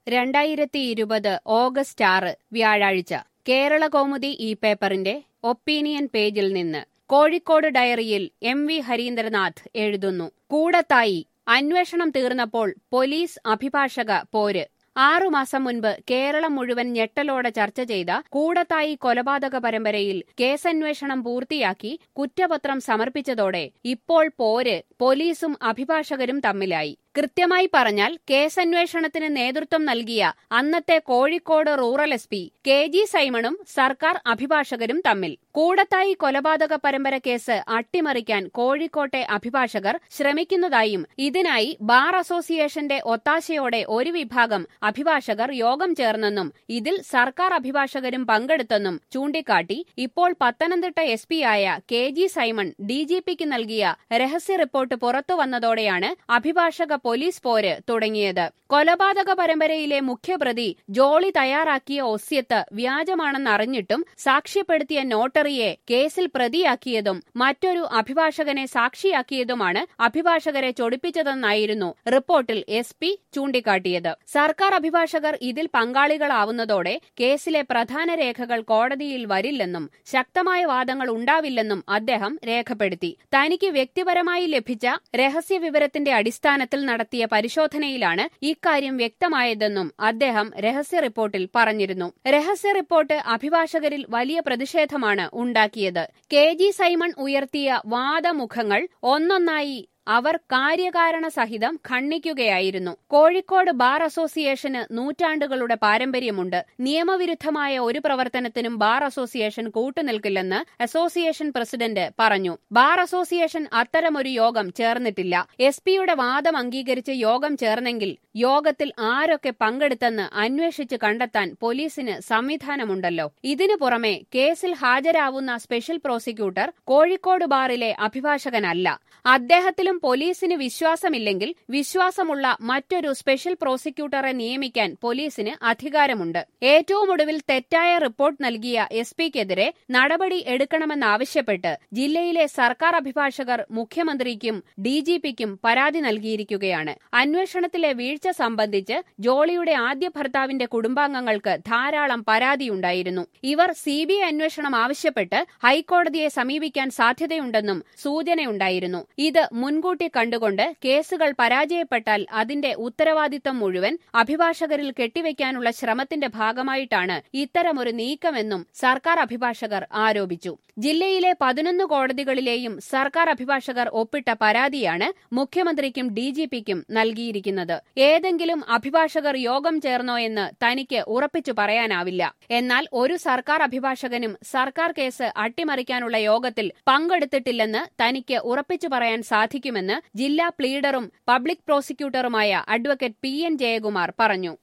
രണ്ടായിരത്തി ഇരുപത് ഓഗസ്റ്റ് ആറ് വ്യാഴാഴ്ച കേരള കൗമുദി ഈ പേപ്പറിന്റെ ഒപ്പീനിയൻ പേജിൽ നിന്ന് കോഴിക്കോട് ഡയറിയിൽ എം വി ഹരീന്ദ്രനാഥ് എഴുതുന്നു കൂടത്തായി അന്വേഷണം തീർന്നപ്പോൾ പോലീസ് അഭിഭാഷക പോര് ആറുമാസം മുൻപ് കേരളം മുഴുവൻ ഞെട്ടലോടെ ചർച്ച ചെയ്ത കൂടത്തായി കൊലപാതക പരമ്പരയിൽ കേസന്വേഷണം പൂർത്തിയാക്കി കുറ്റപത്രം സമർപ്പിച്ചതോടെ ഇപ്പോൾ പോര് പോലീസും അഭിഭാഷകരും തമ്മിലായി കൃത്യമായി പറഞ്ഞാൽ കേസന്വേഷണത്തിന് നേതൃത്വം നൽകിയ അന്നത്തെ Kozhikode rural S P K G സൈമണും സർക്കാർ അഭിഭാഷകരും തമ്മിൽ കൂടത്തായി കൊലപാതക പരമ്പര കേസ് അട്ടിമറിക്കാൻ കോഴിക്കോട്ടെ അഭിഭാഷകർ ശ്രമിക്കുന്നതായും ഇതിനായി ബാർ അസോസിയേഷന്റെ ഒത്താശയോടെ ഒരു വിഭാഗം അഭിഭാഷകർ യോഗം ചേർന്നെന്നും ഇതിൽ സർക്കാർ അഭിഭാഷകരും പങ്കെടുത്തെന്നും ചൂണ്ടിക്കാട്ടി ഇപ്പോൾ പത്തനംതിട്ട എസ് പിയായ കെ ജി സൈമൺ ഡിജിപിക്ക് നൽകിയ രഹസ്യ റിപ്പോർട്ട് പുറത്തു വന്നതോടെയാണ് അഭിഭാഷക പോലീസ് പോര് തുടങ്ങിയത് കൊലപാതക പരമ്പരയിലെ മുഖ്യപ്രതി ജോളി തയ്യാറാക്കിയ ഒസ്യത്ത് വ്യാജമാണെന്നറിഞ്ഞിട്ടും സാക്ഷ്യപ്പെടുത്തിയ നോട്ടറിയെ കേസിൽ പ്രതിയാക്കിയതും മറ്റൊരു അഭിഭാഷകനെ സാക്ഷിയാക്കിയതുമാണ് അഭിഭാഷകരെ ചൊടിപ്പിച്ചതെന്നായിരുന്നു റിപ്പോർട്ടിൽ എസ് പി ചൂണ്ടിക്കാട്ടിയത് സർക്കാർ അഭിഭാഷകർ ഇതിൽ പങ്കാളികളാവുന്നതോടെ കേസിലെ പ്രധാന രേഖകൾ കോടതിയിൽ വരില്ലെന്നും ശക്തമായ വാദങ്ങൾ ഉണ്ടാവില്ലെന്നും അദ്ദേഹം രേഖപ്പെടുത്തി തനിക്ക് വ്യക്തിപരമായി ലഭിച്ച രഹസ്യ വിവരത്തിന്റെ അടിസ്ഥാനത്തിൽ നടത്തിയ പരിശോധനയിലാണ് ഇക്കാര്യം വ്യക്തമായതെന്നും അദ്ദേഹം രഹസ്യ റിപ്പോർട്ടിൽ പറഞ്ഞിരുന്നു രഹസ്യ റിപ്പോർട്ട് അഭിഭാഷകരിൽ വലിയ പ്രതിഷേധമാണ് ഉണ്ടാക്കിയത് കെ ജി സൈമൺ ഉയർത്തിയ വാദമുഖങ്ങൾ ഒന്നൊന്നായി അവർ കാര്യകാരണ സഹിതം ഖണ്ഡിക്കുകയായിരുന്നു കോഴിക്കോട് ബാർ അസോസിയേഷന് നൂറ്റാണ്ടുകളുടെ പാരമ്പര്യമുണ്ട് നിയമവിരുദ്ധമായ ഒരു പ്രവർത്തനത്തിനും ബാർ അസോസിയേഷൻ കൂട്ടുനിൽക്കില്ലെന്ന് അസോസിയേഷൻ പ്രസിഡന്റ് പറഞ്ഞു ബാർ അസോസിയേഷൻ അത്തരമൊരു യോഗം ചേർന്നിട്ടില്ല എസ് പിയുടെ വാദം അംഗീകരിച്ച് യോഗം ചേർന്നെങ്കിൽ യോഗത്തിൽ ആരൊക്കെ പങ്കെടുത്തെന്ന് അന്വേഷിച്ച് കണ്ടെത്താൻ പോലീസിന് സംവിധാനമുണ്ടല്ലോ ഇതിനു പുറമെ കേസിൽ ഹാജരാവുന്ന സ്പെഷ്യൽ പ്രോസിക്യൂട്ടർ കോഴിക്കോട് ബാറിലെ അഭിഭാഷകനല്ല അദ്ദേഹത്തിലും പോലീസിന് വിശ്വാസമില്ലെങ്കിൽ വിശ്വാസമുള്ള മറ്റൊരു സ്പെഷ്യൽ പ്രോസിക്യൂട്ടറെ നിയമിക്കാൻ പോലീസിന് അധികാരമുണ്ട് ഏറ്റവും ഒടുവിൽ തെറ്റായ റിപ്പോർട്ട് നൽകിയ എസ് പിക്കെതിരെ നടപടി എടുക്കണമെന്നാവശ്യപ്പെട്ട് ജില്ലയിലെ സർക്കാർ അഭിഭാഷകർ മുഖ്യമന്ത്രിക്കും ഡിജിപിക്കും പരാതി നൽകിയിരിക്കുകയാണ് അന്വേഷണത്തിലെ വീഴ്ച സംബന്ധിച്ച് ജോളിയുടെ ആദ്യ ഭർത്താവിന്റെ കുടുംബാംഗങ്ങൾക്ക് ധാരാളം പരാതിയുണ്ടായിരുന്നു ഇവർ സിബിഐ അന്വേഷണം ആവശ്യപ്പെട്ട് ഹൈക്കോടതിയെ സമീപിക്കാൻ സാധ്യതയുണ്ടെന്നും സൂചനയുണ്ടായിരുന്നു ഇത് മുൻകൂട്ടി കണ്ടുകൊണ്ട് കേസുകൾ പരാജയപ്പെട്ടാൽ അതിന്റെ ഉത്തരവാദിത്തം മുഴുവൻ അഭിഭാഷകരിൽ കെട്ടിവെക്കാനുള്ള ശ്രമത്തിന്റെ ഭാഗമായിട്ടാണ് ഇത്തരമൊരു നീക്കമെന്നും സർക്കാർ അഭിഭാഷകർ ആരോപിച്ചു ജില്ലയിലെ പതിനൊന്ന് കോടതികളിലെയും സർക്കാർ അഭിഭാഷകർ ഒപ്പിട്ട പരാതിയാണ് മുഖ്യമന്ത്രിക്കും ഡിജിപിക്കും നൽകിയിരിക്കുന്നത് ഏതെങ്കിലും അഭിഭാഷകർ യോഗം ചേർന്നോ എന്ന് തനിക്ക് ഉറപ്പിച്ചു പറയാനാവില്ല എന്നാൽ ഒരു സർക്കാർ അഭിഭാഷകനും സർക്കാർ കേസ് അട്ടിമറിക്കാനുള്ള യോഗത്തിൽ പങ്കെടുത്തിട്ടില്ലെന്ന് തനിക്ക് ഉറപ്പിച്ചു പറയാൻ സാധിക്കുമെന്ന് ജില്ലാ പ്ലീഡറും പബ്ലിക് പ്രോസിക്യൂട്ടറുമായ അഡ്വക്കേറ്റ് പി എൻ ജയകുമാർ പറഞ്ഞു